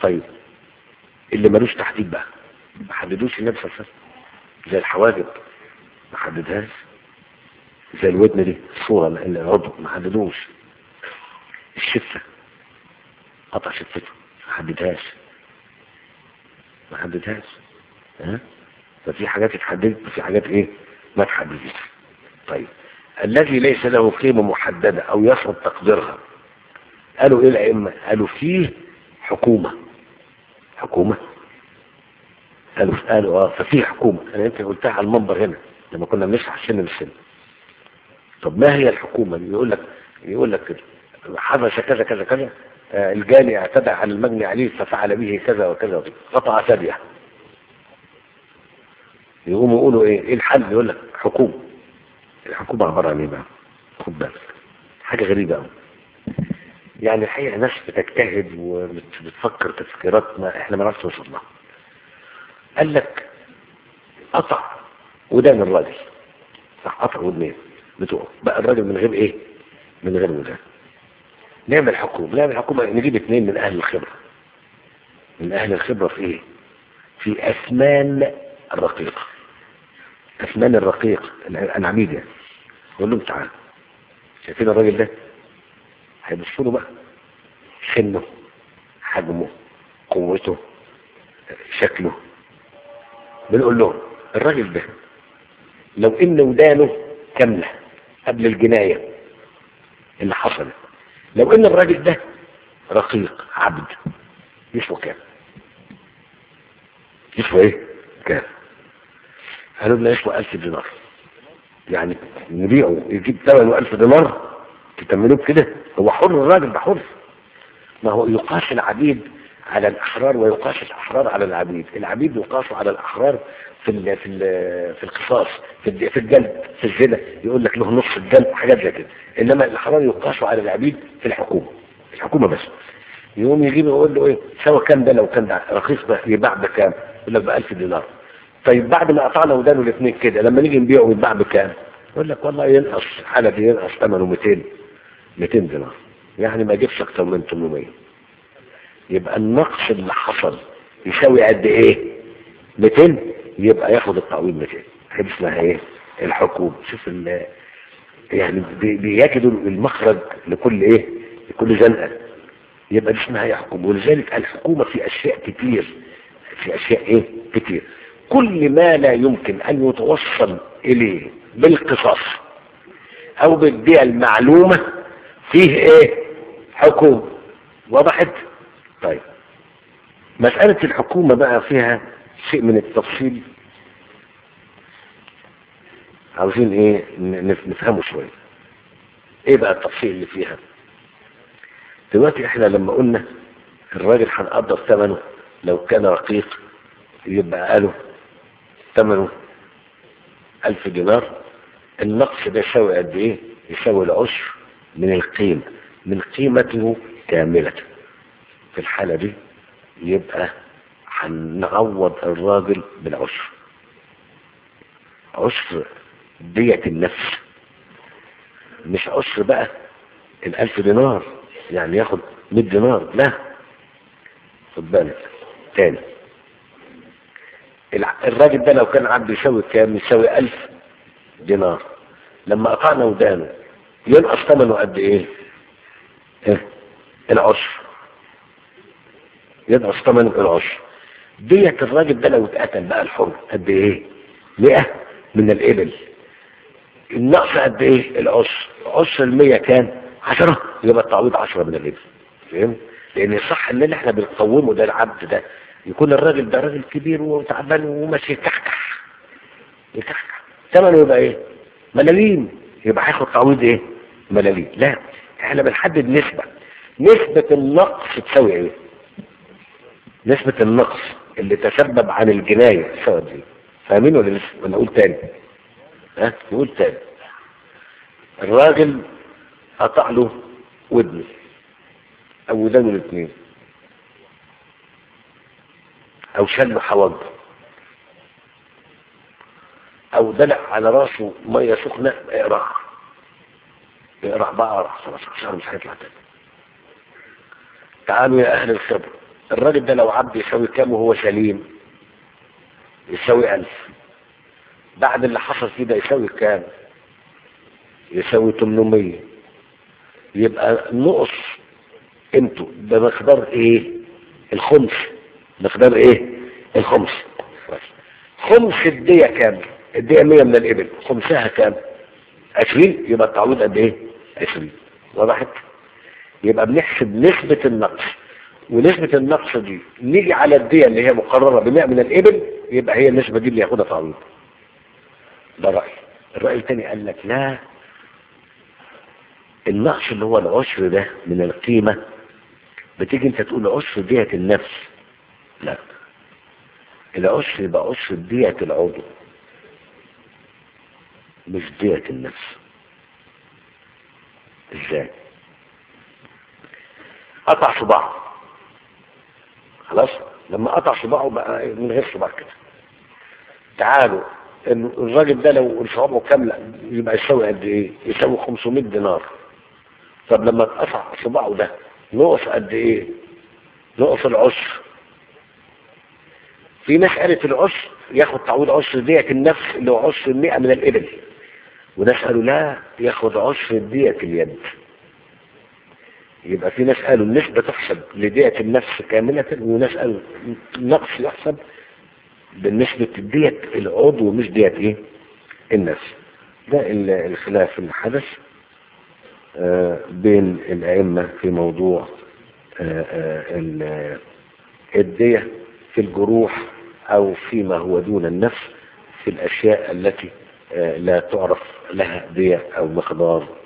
طيب اللي ملوش تحديد بقى ما حددوش النبي صلى الله عليه وسلم زي الحواجب ما حددهاش زي الودن دي الصورة العضو ما حددوش الشفة قطع شفته ما حددهاش ما حددهاش ها ففي حاجات اتحددت وفي حاجات ايه ما اتحددتش طيب الذي ليس له قيمة محددة او يصعب تقديرها قالوا ايه الائمة قالوا فيه حكومة حكومة قالوا قالوا اه ففيه حكومة انا يمكن قلتها على المنبر هنا لما كنا بنشرح سن بالسن طب ما هي الحكومة يقول لك يقول لك كده حدث كذا كذا كذا آه الجاني اعتدى على المجني عليه ففعل به كذا وكذا وكذا قطع ثديه يقوموا يقولوا ايه ايه الحل يقول لك حكومة الحكومة عبارة عن ايه بقى خد بالك حاجة غريبة قوي يعني الحقيقة ناس بتجتهد وبتفكر تفكيرات ما احنا ما نعرفش نوصل لها قال لك قطع ودان الراجل صح قطع ودنين بتوعه بقى الراجل من غير ايه من غير ودان نعمل حكومة نعمل حكومة نجيب اثنين من اهل الخبرة من اهل الخبرة في ايه في اثمان الرقيق اثمان الرقيق العميد يعني يقول لهم تعالوا شايفين الراجل ده هيبصوا له بقى سنه حجمه قوته شكله بنقول لهم الراجل ده لو ان ودانه كاملة قبل الجناية اللي حصلت لو ان الراجل ده رقيق عبد يسوى كام يسوى ايه كام قالوا لنا يسوى ألف دينار يعني نبيعه يجيب ثمنه ألف دينار تكملوه بكده هو حر الراجل ده حر ما هو يقاس العبيد على الأحرار ويقاس الأحرار على العبيد العبيد يقاسوا على الأحرار في ال في ال في القصاص في في الجلد في الزنا يقول لك له نص الجلد حاجات زي كده انما الاحرار يقاسوا على العبيد في الحكومه الحكومه بس يقوم يجيب يقول له ايه سوى كام ده لو كان ده رخيص ده يباع بكام يقول لك ب 1000 دينار طيب بعد ما قطعنا ودانه الاثنين كده لما نيجي نبيعه يتباع بكام يقول لك والله ينقص الحاله دي ينقص ثمنه 200 200 دينار يعني ما يجيبش اكتر من 800 يبقى النقص اللي حصل يساوي قد ايه 200 يبقى ياخد التعويض 200 هي اسمها ايه الحكومه شوف ال يعني بيجدوا المخرج لكل ايه لكل زنقه يبقى دي اسمها هي حكومه ولذلك الحكومه في اشياء كتير في اشياء ايه كتير كل ما لا يمكن ان يتوصل اليه بالقصاص او بالبيئه المعلومه فيه ايه حكومه وضحت طيب مسألة الحكومة بقى فيها شيء من التفصيل عاوزين ايه نفهمه شوية ايه بقى التفصيل اللي فيها دلوقتي احنا لما قلنا الراجل هنقدر ثمنه لو كان رقيق يبقى قاله ثمنه ألف دينار النقص ده يساوي قد ايه يساوي العشر من القيمة من قيمته كاملة في الحالة دي يبقى هنعوض الراجل بالعشر عشر دية النفس مش عشر بقى الألف دينار يعني ياخد 100 دينار لا خد بالك تاني الراجل ده لو كان عبد يساوي كام يساوي ألف دينار لما قطعنا ودانه ينقص ثمنه قد ايه إيه؟ العشر ينقص ثمن العشر ديت الراجل ده لو اتقتل بقى الحر قد ايه 100 من الابل النقص قد ايه العشر عشر المية كام 10 يبقى التعويض 10 من الابل فهمت لان صح ان احنا بنقومه ده العبد ده يكون الراجل ده راجل كبير وتعبان وماشي يكحكح يكحكح ثمنه يبقى ايه ملاليم يبقى هياخد تعويض ايه ملاليم لا احنا بنحدد نسبة نسبة النقص تساوي ايه نسبة النقص اللي تسبب عن الجناية تساوي ايه فاهمين ولا لسه ولا اقول تاني ها نقول تاني الراجل قطع له ودنه او ودانه الاثنين او شل له حواجبه او دلع على راسه ميه سخنه اقرع اقرع بقى اقرع خلاص الشهر مش هيطلع تاني تعالوا يا اهل الخبر الراجل ده لو عبد يساوي كام وهو سليم يساوي ألف بعد اللي حصل فيه ده يساوي كام يساوي 800 يبقى نقص قيمته بمقدار ايه الخمس مقدار ايه الخمس بس. خمس الدية كام الدية 100 من الابل خمسها كام 20 يبقى التعويض قد ايه 20 وضحت يبقى بنحسب نسبة النقص ونسبة النقص دي نيجي على الدية اللي هي مقررة ب 100 من الابل يبقى هي النسبة دي اللي ياخدها تعويض ده رأي الرأي الثاني قال لك لا النقص اللي هو العشر ده من القيمة بتيجي انت تقول عشر دية النفس لا العشر يبقى عشر دية العضو مش دية النفس ازاي قطع صباعه خلاص لما قطع صباعه بقى من غير صباع كده تعالوا الراجل ده لو صوابعه كاملة يبقى يساوي قد ايه يساوي 500 دينار طب لما اتقطع صباعه ده نقص قد ايه نقص العشر في ناس قالت العشر ياخد تعويض عشر دية النفس اللي هو عشر المئة من الإبل وناس قالوا لا ياخد عشر دية اليد يبقى في ناس قالوا النسبة تحسب لدية النفس كاملة وناس قالوا النقص يحسب بالنسبة لدية العضو مش دية ايه النفس ده الخلاف اللي حدث آه بين الأئمة في موضوع آه آه الدية في الجروح أو فيما هو دون النفس في الأشياء التي لا تعرف لها دية أو مقدار